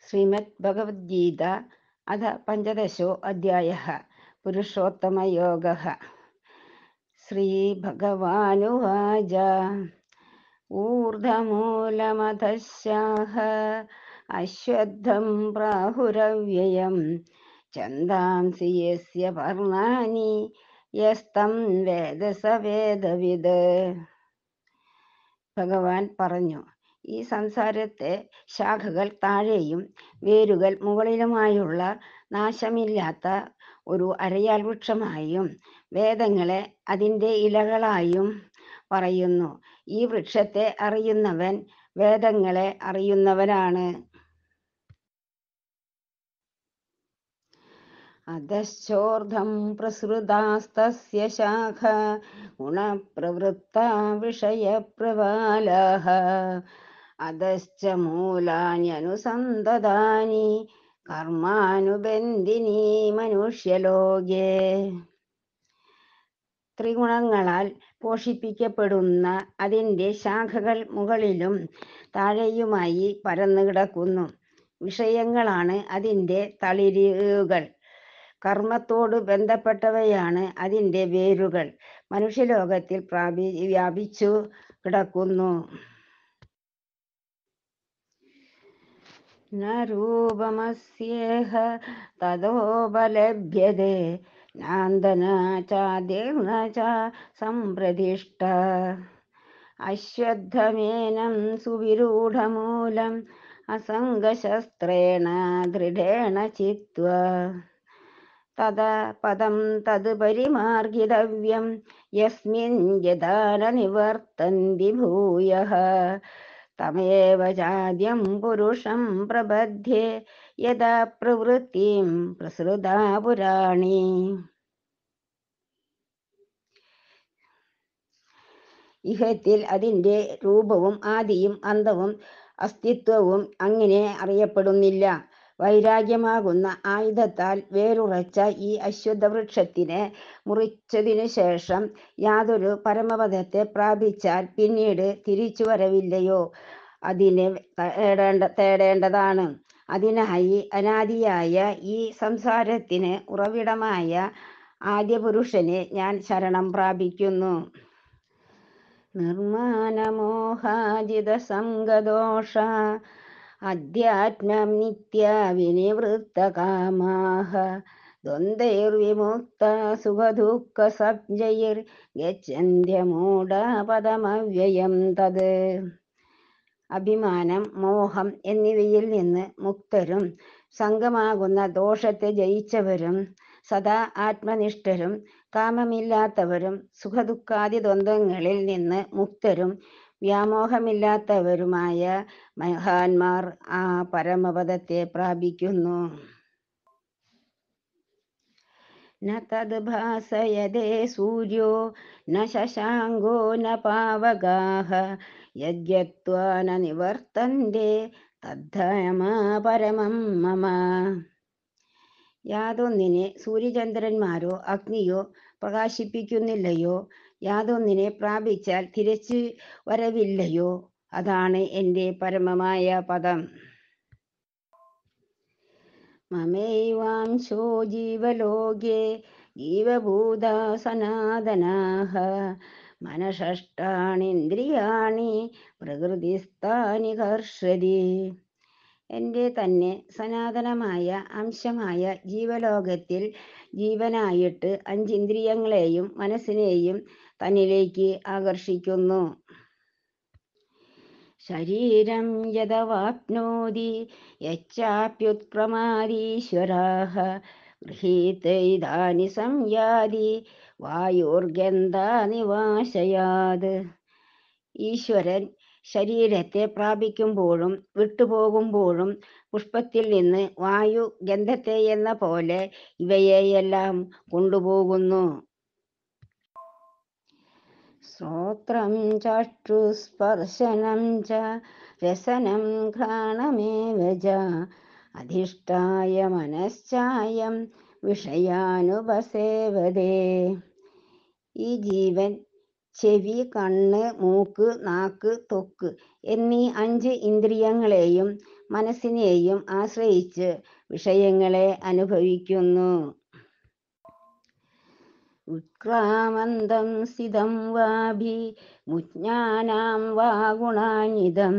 ശ്രീമദ് ഭഗവത്ഗീത അഥ പഞ്ചദശോ അധ്യായ പുരുഷോത്തമയോഗ ശ്രീഭഗവാനുവാച ഊർധമൂലമധശാഹ അശ്വത്ഥം പ്രാഹുരവ്യയം ഛന്ദാംസി യസ്യ പർണാനി യസ്തം വേദ സ വേദവിത് ഭഗവാൻ പറഞ്ഞു ഈ സംസാരത്തെ ശാഖകൾ താഴെയും വേരുകൾ മുകളിലുമായുള്ള നാശമില്ലാത്ത ഒരു അരയാൽ വൃക്ഷമായും വേദങ്ങളെ അതിൻ്റെ ഇലകളായും പറയുന്നു ഈ വൃക്ഷത്തെ അറിയുന്നവൻ വേദങ്ങളെ അറിയുന്നവനാണ് അധശ്ചോർധം പ്രസൃതാസ്തസ്യ ശാഖ ഗുണപ്രവൃത്ത വിഷയപ്രവാലാഹ അധശ്ച മൂലാന്യനുസന്തതാനി കർമാനുബന്ധിനി മനുഷ്യലോകേ ത്രിഗുണങ്ങളാൽ പോഷിപ്പിക്കപ്പെടുന്ന അതിൻ്റെ ശാഖകൾ മുകളിലും താഴെയുമായി പരന്നു കിടക്കുന്നു വിഷയങ്ങളാണ് അതിൻ്റെ തളിരുകൾ കർമ്മത്തോട് ബന്ധപ്പെട്ടവയാണ് അതിൻ്റെ വേരുകൾ മനുഷ്യലോകത്തിൽ പ്രാപി വ്യാപിച്ചു കിടക്കുന്നു ന രൂപമസ്യേഹ തതോപലഭ്യതേ നാന്തന ചാദീർണ ച സംപ്രതിഷ്ഠ അശ്വത്ഥമേനം സുവിരൂഢമൂലം അസംഗശസ്ത്രേണ ദൃഢേണ ചിത്വ തത പദം തത് പരിമാർഗിതവ്യം യസ്മിൻ യഥാന നിവർത്തന്തി ഭൂയഃ തമേവ ചാദ്യം പുരുഷം പ്രബध्ये യഥാ പ്രവൃത്തിം പ്രസൃതാ പുരാണി ഇഹത്തിൽ അതിൻ്റെ രൂപവും ആദിയും അന്തവും അസ്തിത്വവും അങ്ങനെ അറിയപ്പെടുന്നില്ല വൈരാഗ്യമാകുന്ന ആയുധത്താൽ വേരുറച്ച ഈ അശ്വത്ഥ വൃക്ഷത്തിനെ മുറിച്ചതിനു ശേഷം യാതൊരു പരമപദത്തെ പ്രാപിച്ചാൽ പിന്നീട് തിരിച്ചു വരവില്ലയോ അതിനെ തേടേണ്ട തേടേണ്ടതാണ് അതിനായി അനാദിയായ ഈ സംസാരത്തിന് ഉറവിടമായ ആദ്യപുരുഷനെ ഞാൻ ശരണം പ്രാപിക്കുന്നു നിർമാനമോഹാജിത സംഗദോഷ അധ്യാത്മം നിത്യ വിനിവൃത്ത കാമാഹ ദ്വന്ദ്വൈർവിമുക്ത സുഖദുഃഖ സബ്ജൈർ ഗച്ഛന്ത്യമൂഢ പദമവ്യയം തത് അഭിമാനം മോഹം എന്നിവയിൽ നിന്ന് മുക്തരും സംഘമാകുന്ന ദോഷത്തെ ജയിച്ചവരും സദാ ആത്മനിഷ്ഠരും കാമമില്ലാത്തവരും സുഖദുഃഖാദി ദ്വന്ദ്ങ്ങളിൽ നിന്ന് മുക്തരും വ്യാമോഹമില്ലാത്തവരുമായ മഹാന്മാർ ആ പരമപദത്തെ പ്രാപിക്കുന്നു ന തത് ഭാസയതേ സൂര്യോ ന ശശാങ്കോ ന പാവകാഹ യജ്ഞത്വാ ന നിവർത്തന്തെ തദ്ധമ പരമം മമ യാതൊന്നിനെ സൂര്യചന്ദ്രന്മാരോ അഗ്നിയോ പ്രകാശിപ്പിക്കുന്നില്ലയോ യാതൊന്നിനെ പ്രാപിച്ചാൽ തിരിച്ചു വരവില്ലയോ അതാണ് എൻ്റെ പരമമായ പദം മമൈവാംശോ ജീവലോകേ ജീവഭൂത സനാതനാഹ മനഃഷ്ടാണിന്ദ്രിയാണി പ്രകൃതിസ്ഥാനി കർഷതി എൻ്റെ തന്നെ സനാതനമായ അംശമായ ജീവലോകത്തിൽ ജീവനായിട്ട് അഞ്ചിന്ദ്രിയങ്ങളെയും മനസ്സിനെയും തന്നിലേക്ക് ആകർഷിക്കുന്നു ശരീരം യഥവാപ്നോതി യച്ചാപ്യുത്ക്രമാദീശ്വരാः ഗൃഹീതൈതാനി സംയാതി വായുർഗന്ധാനിവാശയാത് ഈശ്വരൻ ശരീരത്തെ പ്രാപിക്കുമ്പോഴും വിട്ടുപോകുമ്പോഴും പുഷ്പത്തിൽ നിന്ന് വായു ഗന്ധത്തെ എന്ന പോലെ ഇവയെയെല്ലാം കൊണ്ടുപോകുന്നു ശ്രോത്രം ചക്ഷുസ്പർശനം ച രസനം ഘ്രാണമേവ ച അധിഷ്ഠായ മനശ്ചായം വിഷയാനുപസേവതേ ഈ ജീവൻ ചെവി കണ്ണ് മൂക്ക് നാക്ക് ത്വക്ക് എന്നീ അഞ്ച് ഇന്ദ്രിയങ്ങളെയും മനസ്സിനെയും ആശ്രയിച്ച് വിഷയങ്ങളെ അനുഭവിക്കുന്നു ഉത്ക്രാമന്തം സ്ഥിതം വാഭി മുജ്ഞാനാം വാ ഗുണാനിതം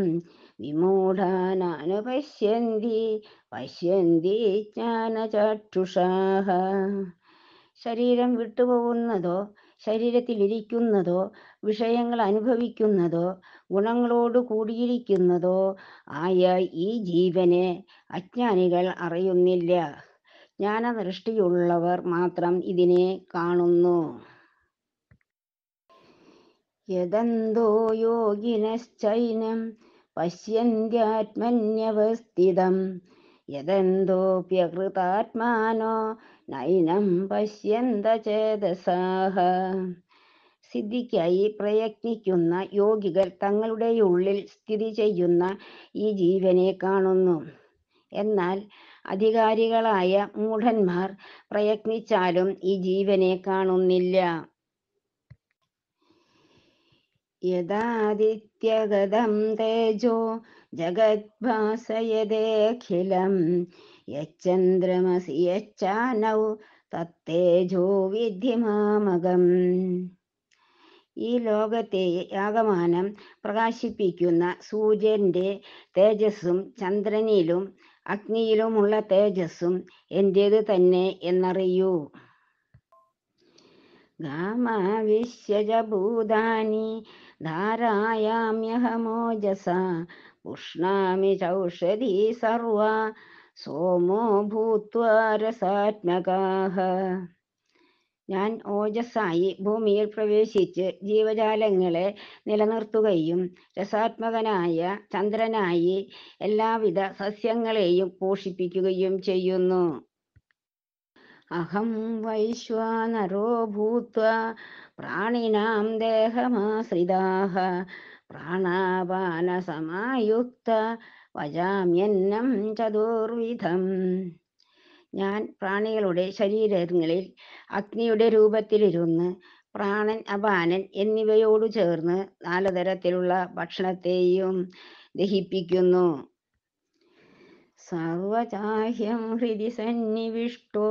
വിമൂഢാനാനുപശ്യന്തി പശ്യന്തി ജ്ഞാനചക്ഷുഷാഹ ശരീരം വിട്ടുപോകുന്നതോ ശരീരത്തിലിരിക്കുന്നതോ വിഷയങ്ങൾ അനുഭവിക്കുന്നതോ ഗുണങ്ങളോട് കൂടിയിരിക്കുന്നതോ ആയ ഈ ജീവനെ അജ്ഞാനികൾ അറിയുന്നില്ല ജ്ഞാനദൃഷ്ടിയുള്ളവർ മാത്രം ഇതിനെ കാണുന്നു യദന്തോ യോഗിനശ്ചൈനം പശ്യന്ത്യാത്മന്യവസ്ഥിതം യദന്തോപ്യകൃതാത്മാനോ നൈനം പശ്യന്ത ചേതസാഹ സിദ്ധിക്കായി പ്രയത്നിക്കുന്ന യോഗികൾ തങ്ങളുടെ ഉള്ളിൽ സ്ഥിതി ചെയ്യുന്ന ഈ ജീവനെ കാണുന്നു എന്നാൽ അധികാരികളായ മൂഢന്മാർ പ്രയത്നിച്ചാലും ഈ ജീവനെ കാണുന്നില്ല യഥാദിത്യഗതം തേജോ ജഗദ്ഭാസയതേഖിലം യച്ചന്ദ്രമസി യച്ചാനൗ തത്തേജോ വിദ്ധിമാമകം ഈ ലോകത്തെ യാഗമാനം പ്രകാശിപ്പിക്കുന്ന സൂര്യന്റെ തേജസ്സും ചന്ദ്രനിലും അഗ്നിയിലുമുള്ള തേജസ്സും എന്റേത് തന്നെ എന്നറിയൂ ഗാമാവിശ്യജ ഭൂതാനി ധാരായാമ്യഹമോജസ പുഷ്ണാമി ചൗഷധി സർവ സോമോ ഭൂത്വാ രസാത്മകാഹ ഞാൻ ഓജസ്സായി ഭൂമിയിൽ പ്രവേശിച്ച് ജീവജാലങ്ങളെ നിലനിർത്തുകയും രസാത്മകനായ ചന്ദ്രനായി എല്ലാവിധ സസ്യങ്ങളെയും പോഷിപ്പിക്കുകയും ചെയ്യുന്നു അഹം വൈശ്വാനരോ ഭൂത്വ പ്രാണിനാം ദേഹമാശ്രിതാഹ പ്രാണാപാനസമായുക്ത വജാമ്യന്നം ചതുർവിധം ഞാൻ പ്രാണികളുടെ ശരീരങ്ങളിൽ അഗ്നിയുടെ രൂപത്തിലിരുന്ന് പ്രാണൻ അപാനൻ എന്നിവയോട് ചേർന്ന് നാല് തരത്തിലുള്ള ഭക്ഷണത്തെയും ദഹിപ്പിക്കുന്നു സർവചാഹ്യം ഹൃദി സന്നിവിഷ്ടോ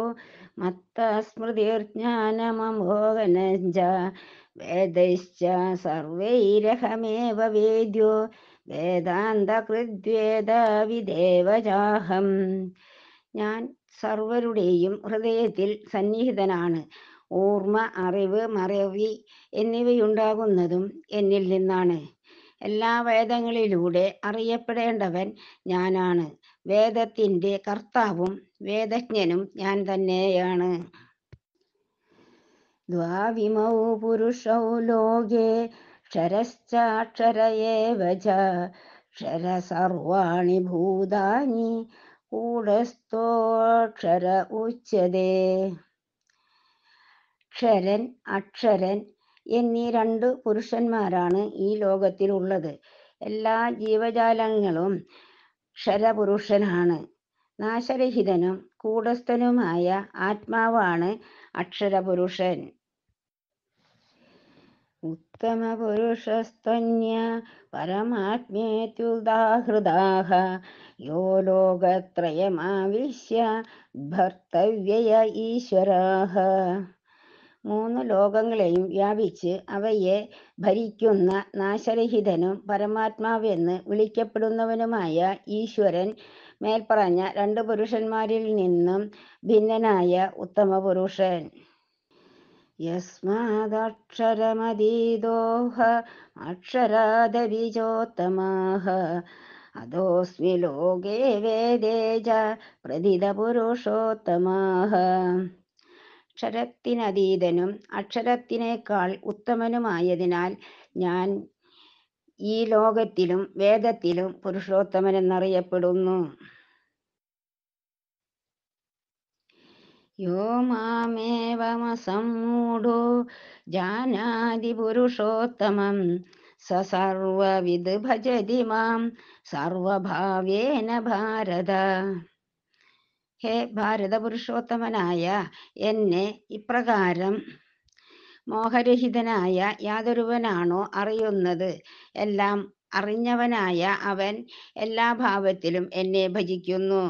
മത്തസ്മൃതിർജ്ഞാനമോഹനഞ്ച വേദശ്ച സർവൈരഹമേവ വേദ്യോ വേദാന്തകൃദ്വേദ വിദേവജാഹം ഞാൻ സർവരുടെയും ഹൃദയത്തിൽ സന്നിഹിതനാണ് ഓർമ്മ അറിവ് മറവി എന്നിവയുണ്ടാകുന്നതും എന്നിൽ നിന്നാണ് എല്ലാ വേദങ്ങളിലൂടെ അറിയപ്പെടേണ്ടവൻ ഞാനാണ് വേദത്തിന്റെ കർത്താവും വേദജ്ഞനും ഞാൻ തന്നെയാണ് ദ്വാവിമൗ പുരുഷൗ ലോകേ ക്ഷരശ്ചാക്ഷര ഏവ ച ക്ഷര സർവാണി ഭൂതാനി കൂടസ്ഥോക്ഷര ഉച്യതേ ക്ഷരൻ അക്ഷരൻ എന്നീ രണ്ട് പുരുഷന്മാരാണ് ഈ ലോകത്തിലുള്ളത് എല്ലാ ജീവജാലങ്ങളും ക്ഷരപുരുഷനാണ് നാശരഹിതനും കൂടസ്ഥനുമായ ആത്മാവാണ് അക്ഷരപുരുഷൻ ഉത്തമ പുരുഷസ്തന്യ പരമാത്മേത്യുദാഹൃദാഹ യോ ലോകത്രയമാവിശ്യ ഭർത്തവ്യയ ഈശ്വരാഹ മൂന്ന് ലോകങ്ങളെയും വ്യാപിച്ച് അവയെ ഭരിക്കുന്ന നാശരഹിതനും പരമാത്മാവെന്ന് വിളിക്കപ്പെടുന്നവനുമായ ഈശ്വരൻ മേൽപ്പറഞ്ഞ രണ്ട് പുരുഷന്മാരിൽ നിന്നും ഭിന്നനായ ഉത്തമ പുരുഷൻ യസ്മാദക്ഷരമതീതോഹ അക്ഷരാദബിജോത്തമാഹ അതോസ്മി ലോകേ വേദേ ച പ്രതിത പുരുഷോത്തമാഹ അക്ഷരത്തിനതീതനും അക്ഷരത്തിനേക്കാൾ ഉത്തമനുമായതിനാൽ ഞാൻ ഈ ലോകത്തിലും വേദത്തിലും പുരുഷോത്തമനെന്നറിയപ്പെടുന്നു യോ മാമേവമസമ്മൂഢോ ജാനാതി പുരുഷോത്തമം സ സർവവിദ് ഭജതി മാം സർവഭാവേന ഭാരത ഹേ ഭാരത പുരുഷോത്തമനായ എന്നെ ഇപ്രകാരം മോഹരഹിതനായ യാതൊരുവനാണോ അറിയുന്നത് എല്ലാം അറിഞ്ഞവനായ അവൻ എല്ലാ ഭാവത്തിലും എന്നെ ഭജിക്കുന്നു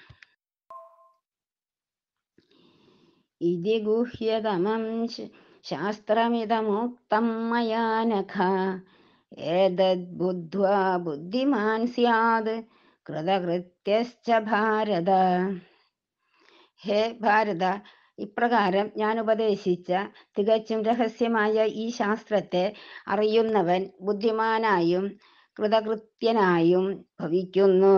ഇതി ഗുഹ്യതമം ശ- ശാസ്ത്രമിതമുക്തം മയാ നഖ ഏതദ്ബുദ്ധ്വാ ബുദ്ധിമാൻ സ്യാത് കൃതകൃത്യശ്ച ഭാരത ഹേ ഭാരത ഇപ്രകാരം ഞാൻ ഉപദേശിച്ച തികച്ചും രഹസ്യമായ ഈ ശാസ്ത്രത്തെ അറിയുന്നവൻ ബുദ്ധിമാനായും കൃതകൃത്യനായും ഭവിക്കുന്നു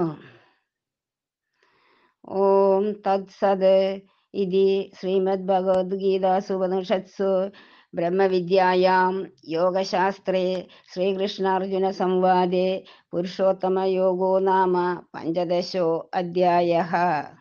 ഓം തത്സത് ഇതി ശ്രീമദ് ഭഗവത്ഗീതാസു ഉപനിഷത്സു ബ്രഹ്മവിദ്യായാം യോഗശാസ്ത്രേ ശ്രീകൃഷ്ണാർജുന സംവാദേ പുരുഷോത്തമയോഗോ നാമ പഞ്ചദശോ അധ്യായഃ